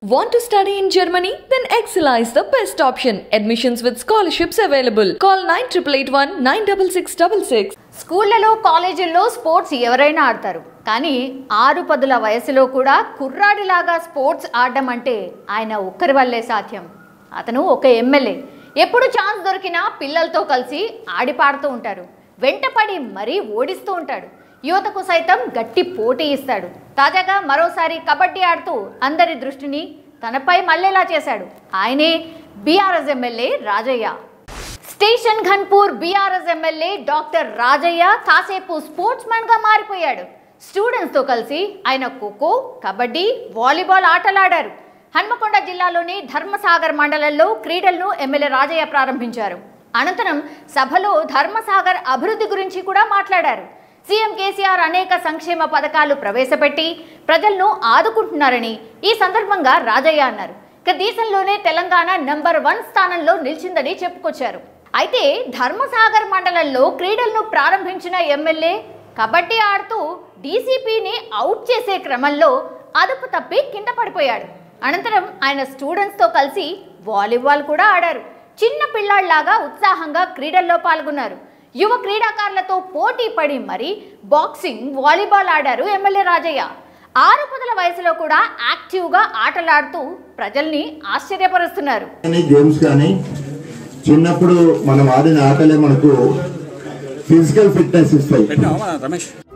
Want to study in Germany? Then Excella is the best option. Admissions with scholarships available. Call 9881 96666. స్కూళ్లలో కాలేజీల్లో sports ఎవరైనా ఆడతారు కానీ ఆరు పదుల వయసులో కూడా కుర్రాడిలాగా స్పోర్ట్స్ ఆడడం అంటే ఆయన ఒక్కరి వల్లే సాధ్యం అతను ఒక ఎమ్మెల్యే ఎప్పుడు ఛాన్స్ దొరికినా పిల్లలతో కలిసి ఆడి పాడుతూ ఉంటారు వెంటపడి మరీ ఓడిస్తూ ఉంటాడు యువతకు సైతం గట్టి పోటీ ఇస్తాడు తాజాగా మరోసారి కబడ్డీ ఆడుతూ అందరి దృష్టిని తనపై మళ్ళేలా చేశాడు ఆయనే BRS MLA Rajaiah station Ghanpur BRS MLA doctor Rajaiah కాసేపు స్పోర్ట్స్ మ్యాన్ గా మారిపోయాడు స్టూడెంట్స్ తో కలిసి ఆయన ఖోఖో కబడ్డీ వాలీబాల్ ఆటలాడారు హన్మకొండ జిల్లాలోని ధర్మసాగర్ మండలంలో క్రీడలను ఎమ్మెల్యే రాజయ్య ప్రారంభించారు అనంతరం సభలో ధర్మసాగర్ అభివృద్ధి గురించి కూడా మాట్లాడారు సీఎం కేసీఆర్ అనేక సంక్షేమ పథకాలు ప్రవేశపెట్టి ప్రజలను ఆదుకుంటున్నారని ఈ సందర్భంగా రాజయ్య అన్నారు ఇక దేశంలోనే తెలంగాణ నంబర్ వన్ స్థానంలో నిలిచిందని చెప్పుకొచ్చారు అయితే ధర్మసాగర్ మండలంలో క్రీడలను ప్రారంభించిన ఎమ్మెల్యే కబడ్డీ ఆడుతూ డీసీపీని అవుట్ చేసే క్రమంలో అదుపు తప్పి కింద పడిపోయాడు అనంతరం ఆయన స్టూడెంట్స్తో కలిసి వాలీబాల్ కూడా ఆడారు చిన్న పిల్లాళ్లాగా ఉత్సాహంగా క్రీడల్లో పాల్గొన్నారు యువ క్రీడాకారులతో పోటీ పడి మరి బాక్సింగ్ వాలీబాల్ ఆడారు ఎమ్మెల్యే రాజయ్య ఆరు పదుల వయసులో కూడా యాక్టివ్గా ఆటలాడుతూ ప్రజల్ని ఆశ్చర్యపరుస్తున్నారు కానీ గేమ్స్ కానీ చిన్నప్పుడు మనం ఆడిన ఆటలే మనకు ఫిజికల్ ఫిట్నెస్ ఇస్తాయి పెట్టినావా రమేష్